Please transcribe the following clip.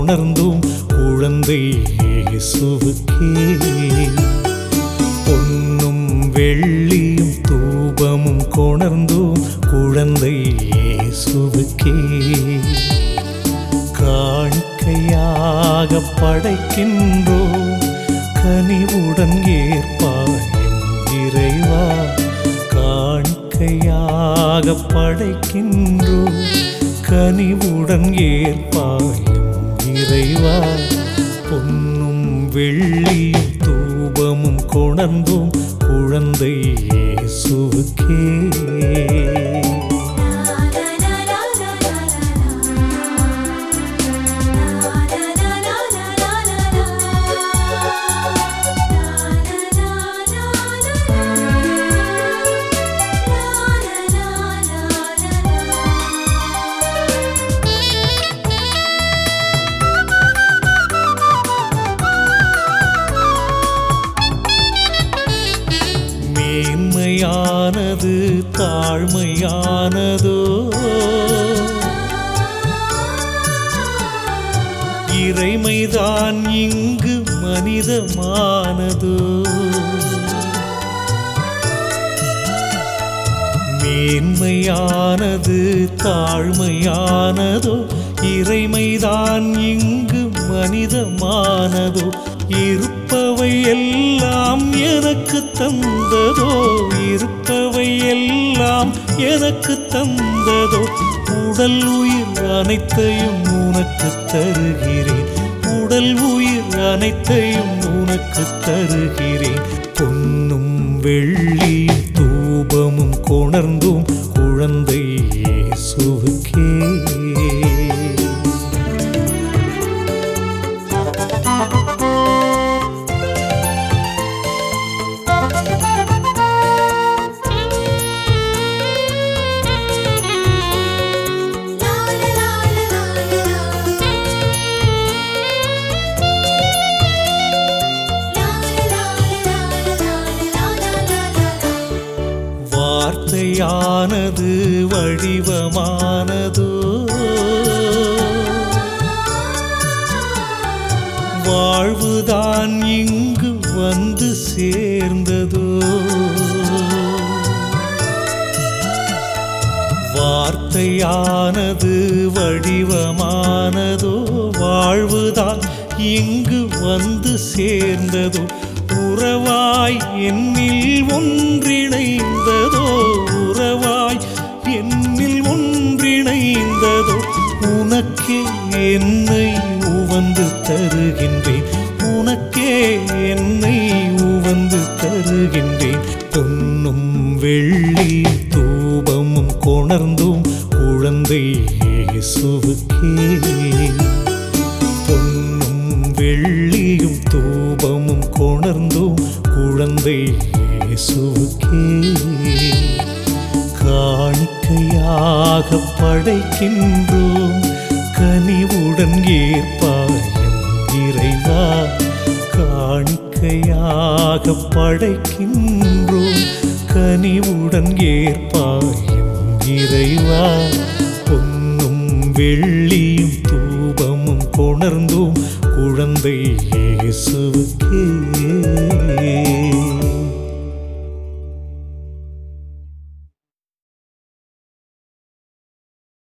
கொணர்ந்தும் குழந்தை இயேசுவுக்கே பொன்னும் வெள்ளியும் தூபமும் கொணர்ந்தும் குழந்தை இயேசுவுக்கே காணிக்கையாக படைக்கின்றோம் கனிவுடன் ஏற்பாயும் இறைவா காணிக்கையாக படைக்கின்றோம் கனிவுடன் ஏற்பாயும் இறைவா பொன்னும் வெள்ளியும் தூபமும் கொணர்ந்தும் குழந்தை இயேசுவுக்கே மேன்மையானது தாழ்மையானதோ இறைமைதான் இங்கு மனிதமானதோ மேன்மையானது தாழ்மையானதோ இறைமைதான் இங்கு மனிதமானதோ இருப்பவை எல்லாம் எனக்கு தந்ததோ இருப்பவை எல்லாம் எனக்கு தந்ததோ உடல் உயிர் அனைத்தையும் உனக்கு தருகிறேன் உடல் உயிர் அனைத்தையும் உனக்கு தருகிறேன் பொன்னும் வெள்ளியும் தூபமும் கொணர்ந்தும் குழந்தை இயேசுவுக்கே வார்த்தையானது வடிவமானதோ வாழ்வுதான் இங்கு வந்து சேர்ந்ததோ வார்த்தையானது வடிவமானதோ வாழ்வுதான் இங்கு வந்து சேர்ந்ததோ உறவாய் என்னில் ஒன்றிணைந்ததோ உறவாய் என்னில் ஒன்றிணைந்ததோ உனக்கே என்னை உவந்து தருகின்றேன் உனக்கே என்னை உவந்து தருகின்றேன் பொன்னும் வெள்ளி தூபமும் கொணர்ந்தும் குழந்தை இயேசுவுக்கே பொன்னும் வெள்ளியும் தூபமும் கொணர்ந்தும் குழந்தை இயேசுவுக்கே காணிக்கையாக படைக்கின்றோம் கனிவுடன் ஏற்பாயம் இறைவா காணிக்கையாக படைக்கின்றோம் கனிவுடன் ஏற்பாயும் இறைவா பொன்னும் வெள்ளியும் தூபமும் கொணர்ந்தும் குழந்தை இயேசுவுக்கே